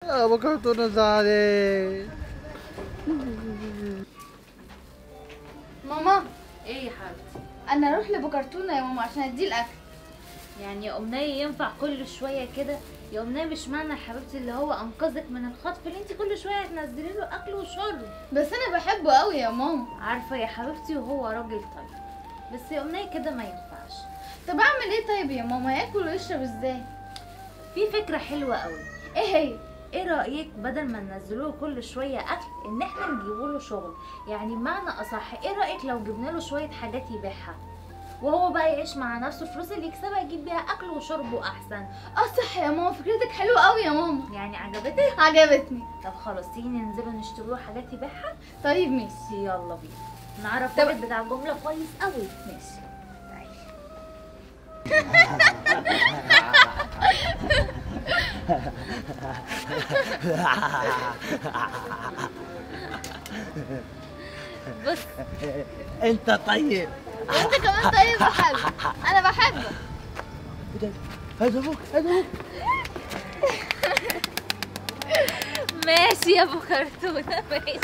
ابو كرتونه زعلان ماما ايه يا حبيبتي انا اروح لبكرتونه يا ماما عشان اديه الاكل يعني يا امنيه ينفع كل شويه كده يا امنيه مش معنى يا حبيبتي اللي هو انقذك من الخطف اللي انت كل شويه تنزلي له اكل وشرب بس انا بحبه قوي يا ماما عارفه يا حبيبتي وهو راجل طيب بس يا امنيه كده ما ينفعش طب اعمل ايه طيب يا ماما ياكل ويشرب ازاي في فكره حلوه قوي ايه هي ايه رايك بدل ما ننزلوه كل شويه اكل ان احنا نجيبه له شغل يعني بمعنى اصح ايه رايك لو جبنا له شويه حاجات يبيعها وهو بقى يعيش مع نفسه الفلوس اللي يكسبها يجيب بيها اكل وشربه احسن اه صح يا ماما فكرتك حلوه قوي يا ماما يعني عجبتك عجبتني طب خلاص تيجي ننزلوا نشتري له حاجات يبيعها طيب ماشي يلا بينا نعرف طب- واحد بتاع جمله كويس قوي ماشي بص انت طيب وانت كمان طيب يا حبيبي انا بحبك هذا ابوك هذا ابوك ماشي يا ابو كرتونه ماشي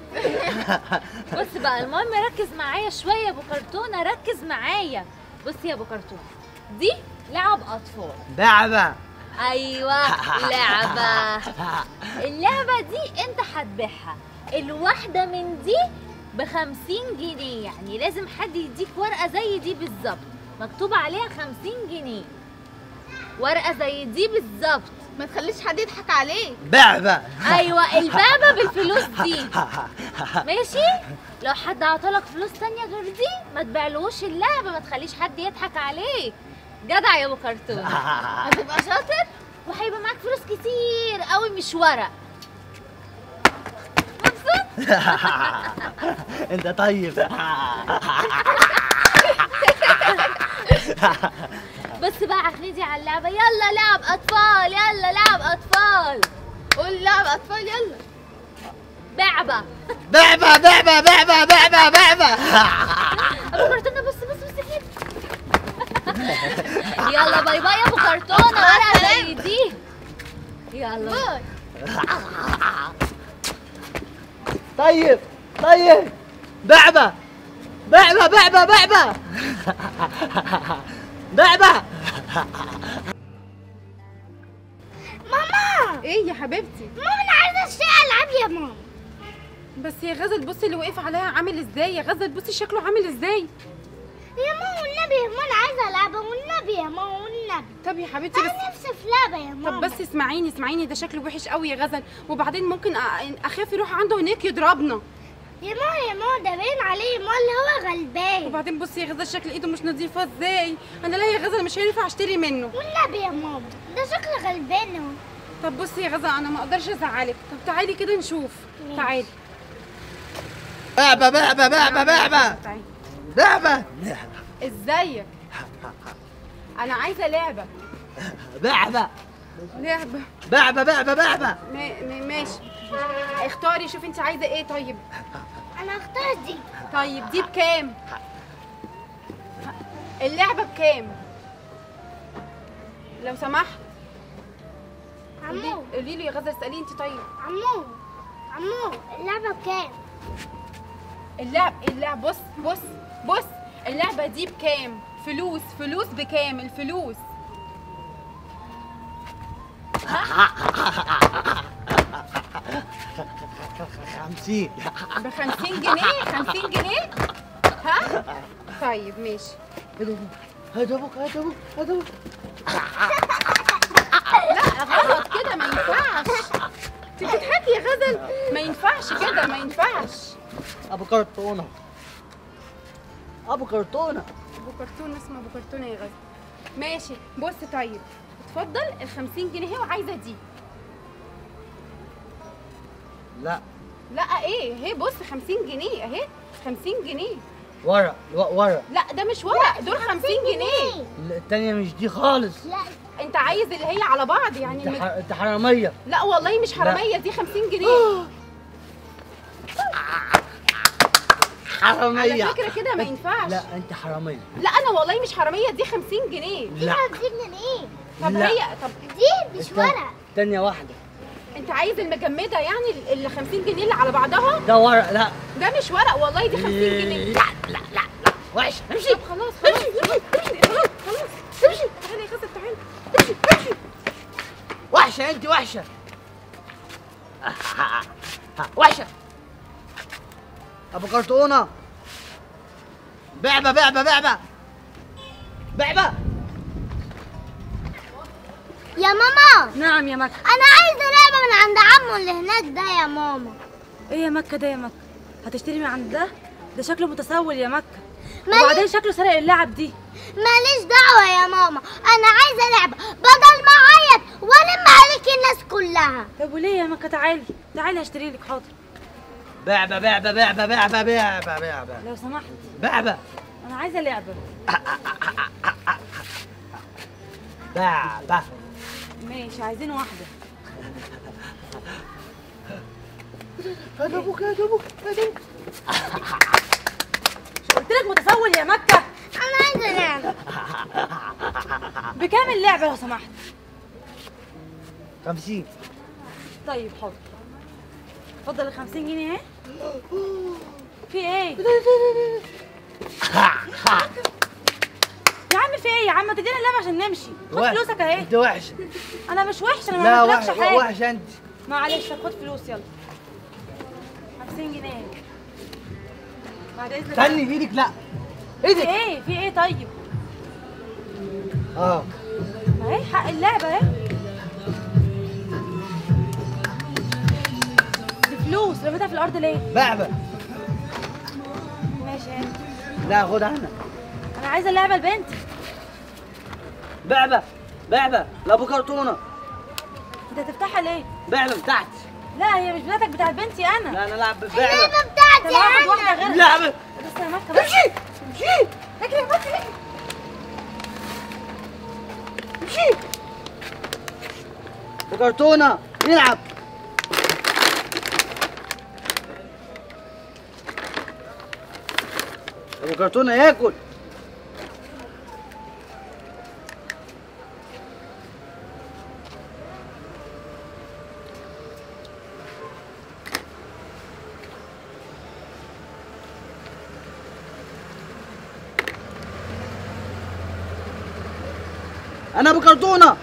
بص بقى المهم ركز معايا شويه يا ابو كرتونه ركز معايا بص يا ابو كرتونه دي لعب اطفال لعبه ايوه لعبه اللعبه دي انت هتبيعها الواحده من دي بخمسين جنيه يعني لازم حد يديك ورقه زي دي بالظبط مكتوب عليها خمسين جنيه ورقه زي دي بالظبط ما تخليش حد يضحك عليك لعبه ايوه البابا بالفلوس دي ماشي لو حد عطالك فلوس تانية غير دي ما تبيعلوش اللعبه ما تخليش حد يضحك عليك جدع يا ابو كرتون هتبقى شاطر وهيبقى معاك فلوس كتير قوي مش ورق انت طيب بس بقى عفريتي على اللعبه يلا لعب اطفال يلا لعب اطفال قول لعب اطفال يلا لعبه لعبه لعبه لعبه لعبه لعبه ابو كرتونه بص بص بص كده يلا باي باي يا ابو كرتونه ورقه زي دي يلا باي طيب طيب لعبه لعبه لعبه لعبه لعبه ماما ايه يا حبيبتي ماما انا عايزه اشتري العاب يا ماما بس يا غزل بصي اللي وقف عليها عامل ازاي يا غزل بصي شكله عامل ازاي يا ماما والنبي يا ماما انا عايزه العبها والنبي يا ماما والنبي طب يا حبيبتي بس انا نفسي في لعبه يا طب ماما بس اسمعيني اسمعيني ده شكله وحش قوي يا غزل وبعدين ممكن أ- اخاف يروح عنده هناك يضربنا يا ماما يا ماما ده باين عليه ما اللي هو غلبان وبعدين بصي يا غزل شكل ايده مش نظيفه ازاي انا لا يا غزل مش هينفع اشتري منه والنبي يا ماما ده شكله غلبان اهو طب بصي يا غزل انا ما اقدرش ازعلك طب تعالي كده نشوف ماشي. تعالي لعبه لعبه لعبه لعبه تعالي لعبه ازيك انا عايزه لعبه لعبه لعبه لعبه لعبه لعبه ما- ما- ماشي اختاري شوفي انت عايزه ايه طيب انا اختار دي طيب دي بكام اللعبه بكام لو سمحت عمو قولي له يا غزل اساليه انت طيب عمو عمو اللعبه بكام اللعب اللعب بص بص بص اللعبه دي بكام فلوس فلوس بكام الفلوس خمسين ب 50 جنيه 50 جنيه ها طيب ماشي هذا ابوك هذا ابوك هذا ابوك لا غلط كده ما ينفعش انت بتضحكي يا غزل ما ينفعش كده ما ينفعش ابو كرتونه ابو كرتونه ابو كرتون اسمه ابو كرتون يا غزل ماشي بص طيب اتفضل ال 50 جنيه هي وعايزه دي لا لا ايه اهي بص 50 جنيه اهي 50 جنيه ورق و- ورق لا ده مش ورق دول 50 جنيه التانية مش دي خالص لا انت عايز اللي هي على بعض يعني انت الم- ح- انت حرامية لا والله مش حراميه دي 50 جنيه على حرامية فكره كده ما ينفعش لا انت حرامية لا انا والله مش حراميه دي 50 جنيه لا 50 جنيه طب لا. هي طب دي مش استنى. ورق تانية واحدة انت عايز المجمده يعني ال 50 جنيه اللي على بعضها ده ورق لا ده مش ورق والله دي 50 جنيه لا لا لا لا وحش امشي طب خلاص خلاص خلاص خلاص خلاص امشي تعالي يا خالد تعالي امشي امشي وحشه انت وحشه وحشه ابو كرتونه بعبه بعبه بعبه بعبه يا ماما نعم يا مكة انا عايزه لعبه من عند عمو اللي هناك ده يا ماما ايه يا مكة ده يا مكة هتشتري من عند ده ده شكله متسول يا مكة مالي- وبعدين شكله سرق اللعب دي ماليش دعوه يا ماما انا عايزه لعبه بدل ما اعيط والم عليكي الناس كلها طب وليه يا مكة تعالي تعالي هشتري لك حاضر بعبه بعبه بعبه بعبه بعبه بعبه لو سمحت بعبه انا عايزة لعبة بعبه ماشي عايزين واحدة هات ابوك هات ابوك هات ابوك قلت لك متسول يا مكة انا عايزه لعبه بكام اللعبة لو سمحت 50 طيب حاضر اتفضل ال 50 جنيه اهي في ايه يا عم في ايه يا عم تدينا اللعبة عشان نمشي خد وحش. فلوسك اهي انت وحشه انا مش وحشة انا لا ما وحش عملتلكش حاجة وحش انت معلش طب خد فلوس يلا 50 جنيه بعد اذنك استني ايدك لا في ايدك ايه في ايه طيب اه ما هي حق اللعبه اهي دي فلوس رميتها في الارض ليه بعبه ماشي اهي لا خدها انا انا عايزه اللعبه لبنتي بعبه بعبه لابو كرتونه انت هتفتحها ليه بعبه بتاعتي لا هي مش بتاعتك بتاعت بنتي انا لا انا لعب بعبه اللعبه طب بتاعتي هاخد واحده انا غيرها لعبه بس يا مكه بس امشي امشي اجري يا مكه اجري. امشي ابو كرتونه يلعب ابو كرتونه ياكل انا ابو كرتونه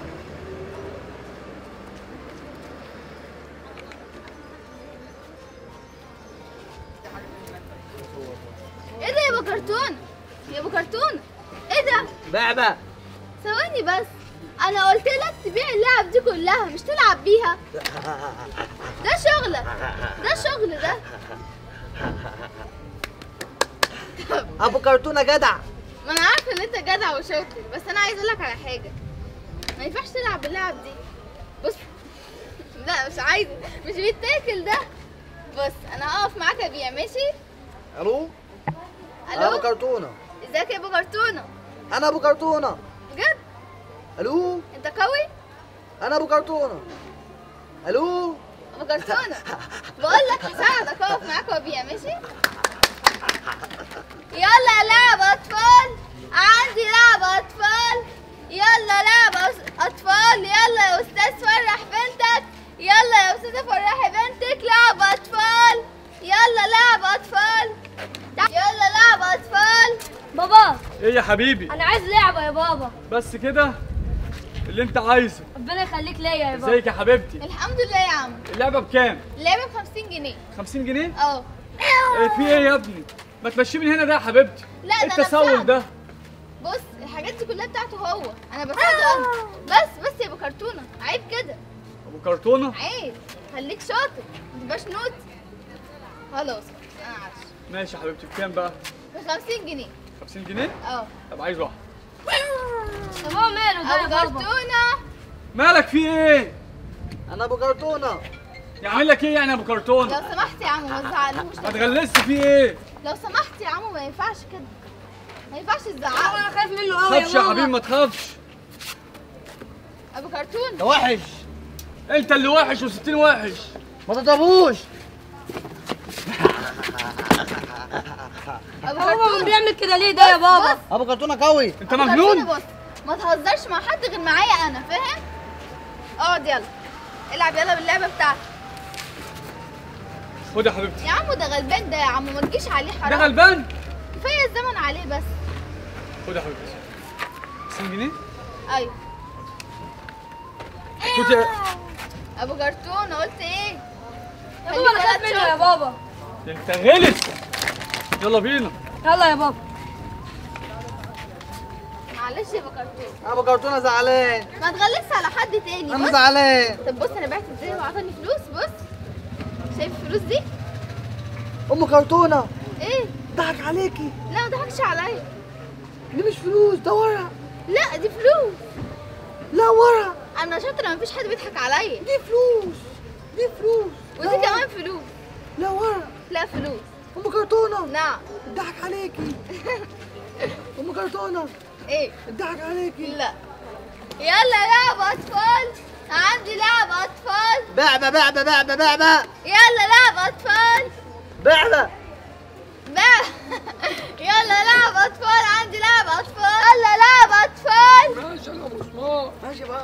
ايه ده يا ابو كرتون يا ابو كرتون ايه ده بعبه ثواني بس انا قلت لك تبيع اللعب دي كلها مش تلعب بيها ده شغلك ده شغل ده ابو كرتونه جدع ما انا عارفه ان انت جدع وشاطر بس انا عايز اقول لك على حاجه ما ينفعش تلعب باللعب دي بص لا مش عايزه مش بيتاكل ده بص انا هقف معاك ابيع ماشي الو انا ابو الو كرتونه ازيك يا ابو كرتونه انا ابو كرتونه بجد الو انت قوي انا ابو كرتونه الو ابو كرتونه بقول لك هساعدك اقف معاك وابيع ماشي يلا لعب اطفال عندي لعب اطفال يلا لعب أس- اطفال يلا يا استاذ فرح بنتك يلا يا استاذه فرحي بنتك لعب اطفال يلا لعب اطفال تع- يلا لعب اطفال بابا ايه يا حبيبي انا عايز لعبه يا بابا بس كده اللي انت عايزه ربنا يخليك ليا يا بابا ازيك يا حبيبتي الحمد لله يا عم اللعبه بكام اللعبه ب 50 جنيه 50 جنيه اه ايه في ايه يا ابني ما تمشي من هنا ده يا حبيبتي لا، ده ايه أنا التسول بساعدك. ده بص الحاجات دي كلها بتاعته هو انا بساعده انا بس بس يا ابو كرتونه عيب كده ابو كرتونه عيب خليك شاطر ما تبقاش نوتي خلاص انا عارف ماشي يا حبيبتي بكام بقى ب 50 جنيه 50 جنيه اه طب عايز واحد طب هو ماله ده يا ابو بابا كرتونه مالك في ايه انا ابو كرتونه يعمل لك ايه يعني يا ابو كرتونه لو سمحت يا عمو ما تزعلوش ما تغلسش في ايه لو سمحت يا عمو ما ينفعش كده ما ينفعش تزعقوا انا خايف منه ما قوي تخافش يا حبيبي ما تخافش ابو كرتونه ده وحش انت اللي وحش و60 وحش ما تضربوش ابو هو كرتونه بيعمل كده ليه ده يا بابا ابو كرتونه قوي انت أبو مجنون كرتونة بص ما تهزرش مع حد غير معايا انا فاهم اقعد يلا العب يلا باللعبه بتاعتك خد يا حبيبتي يا عمو ده غلبان ده يا عمو ما تجيش عليه ده حرام غلبان كفايه الزمن عليه بس خد يا حبيبتي 50 جنيه ايوه خد يا ابو كرتون قلت ايه يا بابا انا خايف منه يا بابا ده انت غلس يلا بينا يلا يا بابا معلش يا ابو كرتون ابو كرتونه زعلان ما تغلسش على حد تاني انا بص زعلان طب بص انا بعت ازاي وعطاني فلوس بص شايف الفلوس دي ام كرتونه ايه ضحك عليكي لا ما ضحكش عليا دي مش فلوس ده ورق لا دي فلوس لا ورق انا شاطره مفيش حد بيضحك عليا دي فلوس دي فلوس ودي كمان فلوس لا ورق لا فلوس ام كرتونه نعم ضحك عليكي ام كرتونه ايه ضحك عليكي لا يلا لعب اطفال عندي لعب اطفال بعبع بعبع بعبع بعبع يلا لعب اطفال بعبع بقى يلا لعب اطفال عندي لعب اطفال يلا لعب اطفال ماشي انا مسمار ماشي بقى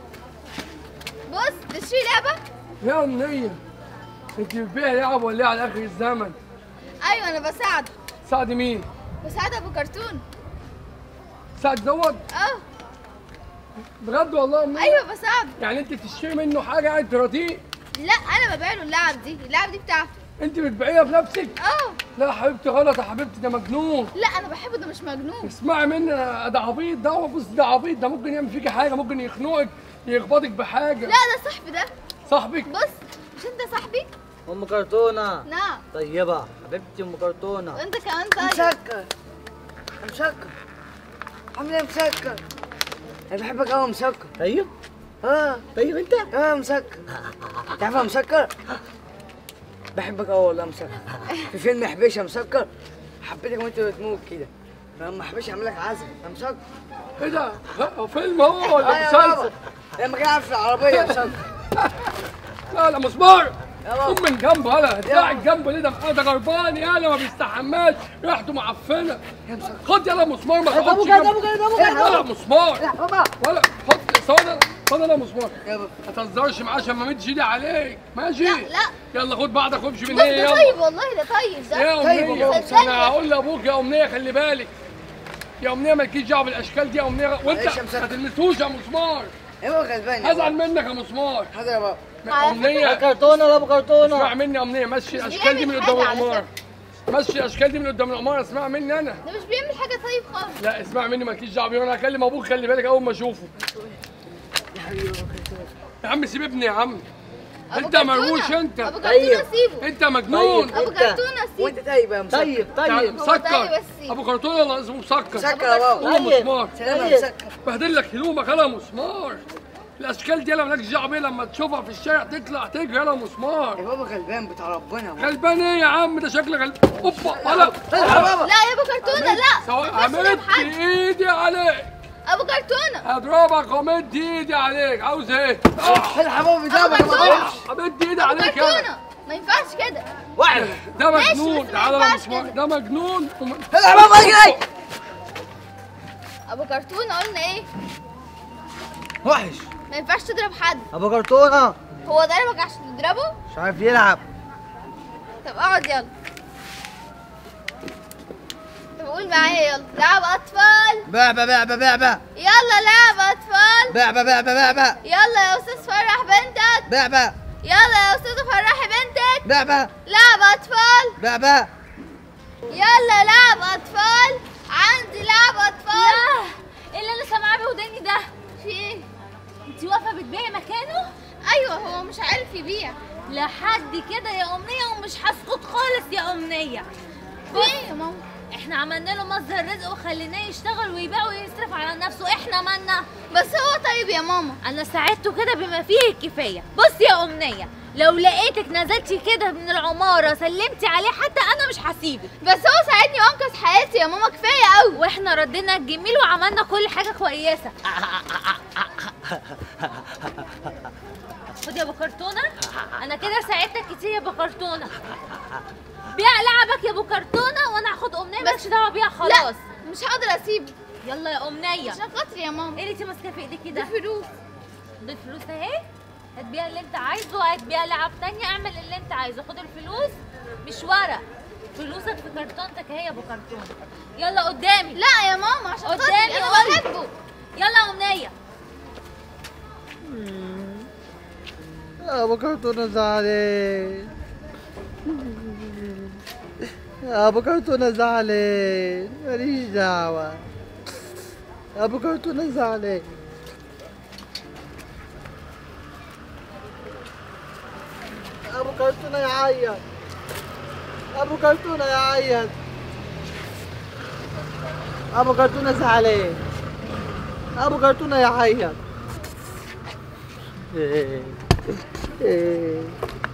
بص تشتري لعبه يا أمنية انت بتبيع لعب ولا إيه على اخر الزمن ايوه انا بساعده سعد مين بساعد ابو كرتون سعد دوت اه بجد والله يا أمنية ايوه بساعده يعني انت تشتري منه حاجه قاعد تراضيه لا انا ببيع له اللعب دي اللعب دي بتاعته انت بتبيعيها بنفسك اه لا يا حبيبتي غلط يا حبيبتي ده مجنون لا انا بحبه ده مش مجنون اسمعي مني أنا- ده عبيط ده هو بص ده عبيط ده ممكن يعمل فيكي حاجه ممكن يخنقك يخبطك بحاجه لا ده صاحبي ده صاحبك بص مش انت صاحبي ام كرتونه نعم طيبه حبيبتي ام كرتونه وانت كمان طيب مسكر مسكر عامل ايه مسكر انا بحبك قوي مسكر طيب اه طيب انت اه مسكر تعرف يا مسكر بحبك قوي والله مسكر في فيلم حبيشه مسكر حبيتك وانت بتموت كده لما حبيش اعمل لك عزم يا مسكر ايه ده هو فيلم هو ولا آه يا مسلسل بابا لما كان قاعد في العربيه يا مسكر لا لا مسمار يا بابا. قوم من جنبه هلا هتلاقي جنبه ليه ده ده غربان يالا ما بيستحماش ريحته معفنه خد يلا مسمار ما ابو تقعدش كده جنبه. ابو كده ابو كده ولا مسمار لا بابا ولا حط صودا صودا مسمار يا بابا ما تهزرش معاه عشان ما مدش ايدي عليك ماشي لا لا يلا خد بعضك وامشي من بص هنا ده يلا طيب والله ده طيب ده يا طيب امنيه والله. بس انا هقول لابوك يا امنيه خلي بالك يا امنيه مالكيش دعوه بالاشكال دي يا امنيه وانت معلش يا مسكر. ما تلمسوش يا مسمار يا بابا غلبان يا هزعل بابا. منك يا مسمار حاضر يا بابا على امنيه كرتونه ولا ابو كرتونه اسمع مني يا امنيه مشي الاشكال دي من بيعمل قدام حاجة على العماره مشي الاشكال دي من قدام العماره اسمع مني انا ده مش بيعمل حاجه طيب خالص لا اسمع مني مالكيش دعوه بيه انا هكلم ابوك خلي بالك اول ما اشوفه يا عم سيب ابني يا عم أبو انت مروش كرتونة. انت ابو طيب. كرتونه سيبه انت مجنون طيب. ابو انت. كرتونه سيبه وانت طيب يا مسكر طيب تعال هو مسكر طيب بس سيبه. ابو كرتون ولا اسمه مسكر مسكر يا بابا قوم يا مسمار سلام يا مسكر بهدل لك هدومك يلا يا مسمار الاشكال دي انا مالكش دعوه بيها لما تشوفها في الشارع تطلع تجري يلا يا يا مسمار بابا غلبان بتاع ربنا يا بابا. غلبان ايه يا عم ده شكلك غلبان اوبا ولا طيب يا بابا لا يا ابو كرتونه لا سواء ما ينفعش عملت تضرب حد ايدي عليك ابو كرتونه هضربك ومد ايدي عليك عاوز ايه؟ آه، الحق يا بابا بتاعك يا بابا مد ايدي ابو عليك يلا كرتونه ما ينفعش كده واحد ده ماشي، مجنون بس ما تعالى يا ينفعش مسمار كده. ده مجنون وم- الحق يا بابا اجري ابو كرتونه قلنا ايه وحش ما ينفعش تضرب حد ابو كرتونه هو ضربك عشان تضربه مش عارف يلعب طب اقعد يلا طب قول معايا يلا لعب اطفال بعبع بعبع بعبع يلا لعب اطفال بعبع بعبع بعبع يلا يا استاذ فرح بنتك بعبع يلا يا استاذه فرحي بنتك بعبع لعب اطفال بعبع يلا لعب اطفال عندي لعب اطفال ايه اللي انا سامعاه بوداني ده في ايه انت واقفه بتبيعي مكانه ايوه هو مش عارف يبيع لحد كده يا امنيه ومش هسكت خالص يا امنيه في ايه يا ماما احنا عملنا له مصدر رزق وخليناه يشتغل ويبيع ويصرف على نفسه احنا مالنا بس هو طيب يا ماما انا ساعدته كده بما فيه الكفايه بصي يا امنيه لو لقيتك نزلتي كده من العماره سلمتي عليه حتى انا مش هسيبك بس هو ساعدني وانقذ حياتي يا ماما كفايه قوي واحنا ردينا الجميل وعملنا كل حاجه كويسه خد يا ابو كرتونه انا كده ساعدتك كتير يا ابو كرتونه بيع لعبك يا ابو كرتونه وانا هاخد امنيه مالكش دعوه بيها خلاص لا مش هقدر اسيبه يلا يا امنيه عشان خاطري يا ماما ايه اللي انت ماسكاه في ايدك دي كده فلوس دي الفلوس اهي هتبيع اللي انت عايزه هتبيع لعب تانية اعمل اللي انت عايزه خد الفلوس مش ورق فلوسك في كرتونتك اهي يا ابو كرتون يلا قدامي لا يا ماما عشان قدامي خاطري انا قولي. بحبه يلا يا امنيه ابو كرتونه زعلان ابو كرتونه زعلان ماليش دعوه ابو كرتونه زعلان ابو كرتونه يعيط ابو كرتونه يعيط ابو كرتونه زعلان ابو كرتونه يعيط إيه. إيه.